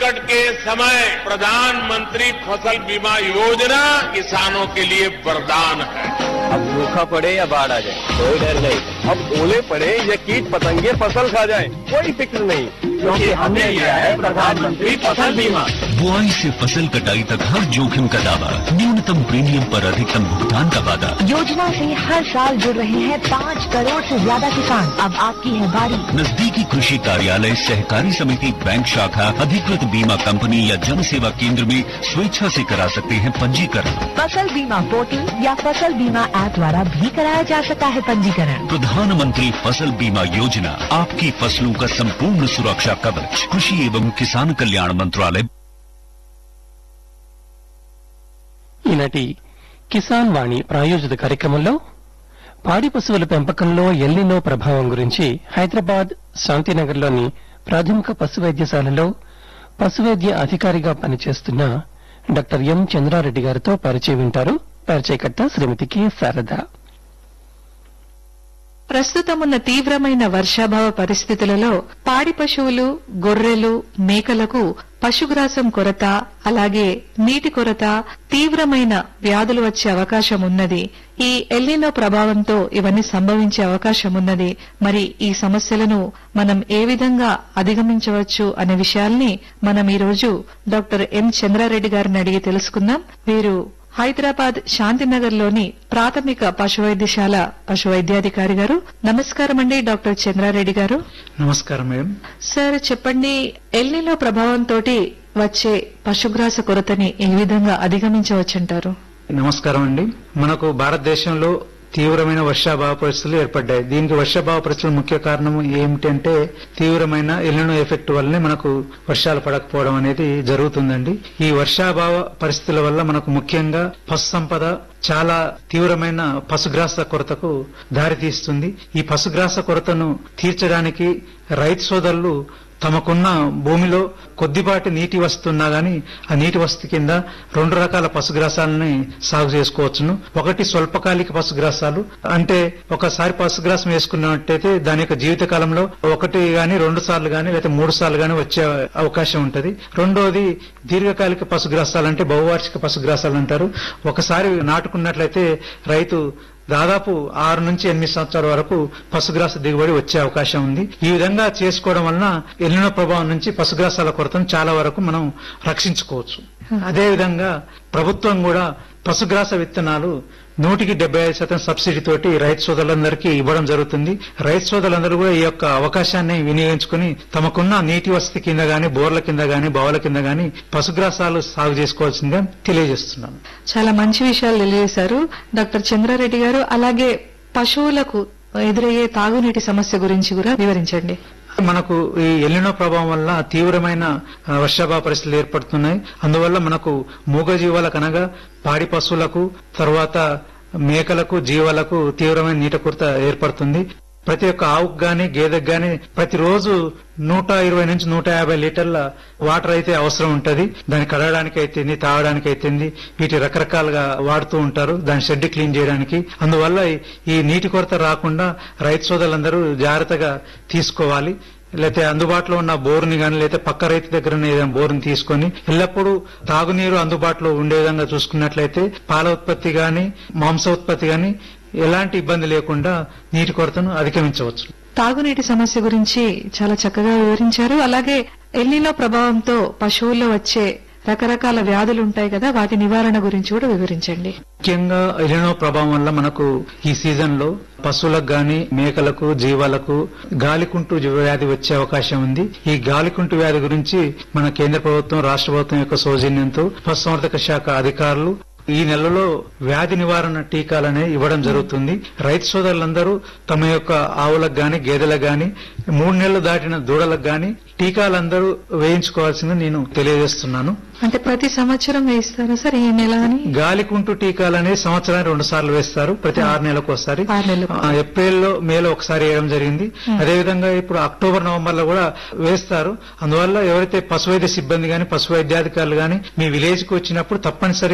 संकट के समय प्रधानमंत्री फसल बीमा योजना किसानों के लिए वरदान है अब सूखा पड़े या बाढ़ आ जाए कोई डर नहीं अब ओले पड़े या कीट पतंगे फसल खा जाए कोई फिक्र नहीं क्योंकि हमने लिया है प्रधानमंत्री फसल बीमा बुआई से फसल कटाई तक हर जोखिम का दावा न्यूनतम प्रीमियम पर अधिकतम भुगतान का वादा योजना से हर साल जुड़ रहे हैं पाँच करोड़ से ज्यादा किसान अब आपकी है बारी नजदीकी कृषि कार्यालय सहकारी समिति बैंक शाखा अधिकृत बीमा कंपनी या जन सेवा केंद्र में स्वेच्छा से करा सकते हैं पंजीकरण फसल बीमा पोर्टल या फसल बीमा ऐप द्वारा भी कराया जा सकता है पंजीकरण प्रधानमंत्री फसल बीमा योजना आपकी फसलों का संपूर्ण सुरक्षा कवच कृषि एवं किसान कल्याण मंत्रालय ఈనాటి కిసాన్ వాణి ప్రాయోజిత కార్యక్రమంలో పాడి పశువుల పెంపకంలో ఎల్లినో ప్రభావం గురించి హైదరాబాద్ శాంతినగర్లోని ప్రాథమిక పశు వైద్యశాలలో పశువైద్య అధికారిగా పనిచేస్తున్న డాక్టర్ ఎం చంద్రారెడ్డి గారితో పరిచయం వింటారు పరిచయకర్త శ్రీమతి కె శారద ప్రస్తుతమున్న తీవ్రమైన వర్షాభావ పరిస్థితులలో పాడి పశువులు గొర్రెలు మేకలకు పశుగ్రాసం కొరత అలాగే నీటి కొరత తీవ్రమైన వ్యాధులు వచ్చే అవకాశం ఉన్నది ఈ ఎల్లినో ప్రభావంతో ఇవన్నీ సంభవించే అవకాశం ఉన్నది మరి ఈ సమస్యలను మనం ఏ విధంగా అధిగమించవచ్చు అనే విషయాల్ని మనం ఈ రోజు డాక్టర్ ఎం చంద్రారెడ్డి గారిని అడిగి తెలుసుకుందాం వీరు హైదరాబాద్ శాంతినగర్ లోని ప్రాథమిక పశు వైద్యశాల పశు వైద్యాధికారి గారు నమస్కారం అండి డాక్టర్ చంద్రారెడ్డి గారు నమస్కారం మేడం సార్ చెప్పండి ఎల్నిలో ప్రభావంతో వచ్చే పశుగ్రాస కొరతని ఏ విధంగా అధిగమించవచ్చంటారు నమస్కారం అండి మనకు భారతదేశంలో తీవ్రమైన వర్షాభావ పరిస్థితులు ఏర్పడ్డాయి దీనికి వర్షాభావ పరిస్థితుల ముఖ్య కారణం ఏమిటంటే తీవ్రమైన ఎల్లినో ఎఫెక్ట్ వల్లనే మనకు వర్షాలు పడకపోవడం అనేది జరుగుతుందండి ఈ వర్షాభావ పరిస్థితుల వల్ల మనకు ముఖ్యంగా పశు సంపద చాలా తీవ్రమైన పశుగ్రాస కొరతకు దారితీస్తుంది ఈ పశుగ్రాస కొరతను తీర్చడానికి రైతు సోదరులు తమకున్న భూమిలో కొద్దిపాటి నీటి వస్తున్నా గాని ఆ నీటి వస్తు కింద రెండు రకాల పశుగ్రాసాలని సాగు చేసుకోవచ్చును ఒకటి స్వల్పకాలిక పశుగ్రాసాలు అంటే ఒకసారి పశుగ్రాసం వేసుకున్నట్టయితే దాని యొక్క జీవిత కాలంలో ఒకటి గాని రెండు సార్లు గాని లేదా మూడు సార్లు గాని వచ్చే అవకాశం ఉంటది రెండోది దీర్ఘకాలిక పశుగ్రాసాలు అంటే బహువార్షిక పశుగ్రాసాలు అంటారు ఒకసారి నాటుకున్నట్లయితే రైతు దాదాపు ఆరు నుంచి ఎనిమిది సంవత్సరాల వరకు పశుగ్రాస దిగుబడి వచ్చే అవకాశం ఉంది ఈ విధంగా చేసుకోవడం వలన ఎల్లినో ప్రభావం నుంచి పశుగ్రాసాల కొరతను చాలా వరకు మనం రక్షించుకోవచ్చు అదే విధంగా ప్రభుత్వం కూడా పశుగ్రాస విత్తనాలు నూటికి డెబ్బై ఐదు శాతం సబ్సిడీ తోటి రైతు సోదరులందరికీ ఇవ్వడం జరుగుతుంది రైతు సోదరులందరూ కూడా ఈ యొక్క అవకాశాన్ని వినియోగించుకుని తమకున్న నీటి వసతి కింద గాని బోర్ల కింద గాని బావుల కింద గాని పశుగ్రాసాలు సాగు చేసుకోవాల్సిందిగా తెలియజేస్తున్నాను చాలా మంచి విషయాలు తెలియజేశారు డాక్టర్ చంద్రారెడ్డి గారు అలాగే పశువులకు ఎదురయ్యే తాగునీటి సమస్య గురించి కూడా వివరించండి మనకు ఈ ఎల్లినో ప్రభావం వల్ల తీవ్రమైన ఆ, వర్షాభావ పరిస్థితులు ఏర్పడుతున్నాయి అందువల్ల మనకు మూగజీవాలకు అనగా పాడి పశువులకు తర్వాత మేకలకు జీవాలకు తీవ్రమైన నీటి కొరత ఏర్పడుతుంది ప్రతి ఒక్క ఆవుకు గాని గేదెకు గాని ప్రతిరోజు నూట ఇరవై నుంచి నూట యాభై లీటర్ల వాటర్ అయితే అవసరం ఉంటది దాన్ని కడగడానికి అయితేంది తాగడానికి అయితేంది వీటి రకరకాలుగా వాడుతూ ఉంటారు దాని షెడ్ క్లీన్ చేయడానికి అందువల్ల ఈ- ఈ నీటి కొరత రాకుండా రైతు సోదరులందరూ జాగ్రత్తగా తీసుకోవాలి లేకపోతే అందుబాటులో ఉన్న బోరుని గాని లేకపోతే పక్క రైతు దగ్గర ఉన్న ఏదైనా బోరుని తీసుకొని ఎల్లప్పుడూ తాగునీరు అందుబాటులో ఉండే విధంగా చూసుకున్నట్లయితే పాల ఉత్పత్తి గాని మాంస ఉత్పత్తి గాని ఎలాంటి ఇబ్బంది లేకుండా నీటి కొరతను అధిగమించవచ్చు తాగునీటి సమస్య గురించి చాలా చక్కగా వివరించారు అలాగే ఎల్నిలో ప్రభావంతో పశువుల్లో వచ్చే రకరకాల వ్యాధులు ఉంటాయి కదా వాటి నివారణ గురించి కూడా వివరించండి ముఖ్యంగా ఎలినో ప్రభావం వల్ల మనకు ఈ సీజన్ లో పశువులకు గాని మేకలకు జీవాలకు గాలికుంటు వ్యాధి వచ్చే అవకాశం ఉంది ఈ గాలికుంటు వ్యాధి గురించి మన కేంద్ర ప్రభుత్వం రాష్ట్ర ప్రభుత్వం యొక్క సౌజన్యంతో పశుసంవర్ధక శాఖ అధికారులు ఈ నెలలో వ్యాధి నివారణ టీకాలనే ఇవ్వడం జరుగుతుంది రైతు సోదరులందరూ తమ యొక్క ఆవులకు గాని గేదెలకు గాని మూడు నెలలు దాటిన దూడలకు గాని టీకాలందరూ వేయించుకోవాల్సింది నేను తెలియజేస్తున్నాను అంటే ప్రతి సంవత్సరం వేస్తారా సార్ ఈ నెల అని గాలికుంటు టీకాలనే సంవత్సరానికి రెండు సార్లు వేస్తారు ప్రతి ఆరు నెలలకు ఒకసారి ఆరు నెలలకు. ఆ, ఏప్రిల్లో మేలో ఒకసారి వేయడం జరిగింది అదేవిధంగా ఇప్పుడు అక్టోబర్ నవంబర్ లో కూడా వేస్తారు అందువల్ల ఎవరైతే పశు వైద్య సిబ్బంది గాని పశు వైద్యాధికారులు గాని మీ విలేజ్ కు వచ్చినప్పుడు తప్పనిసరి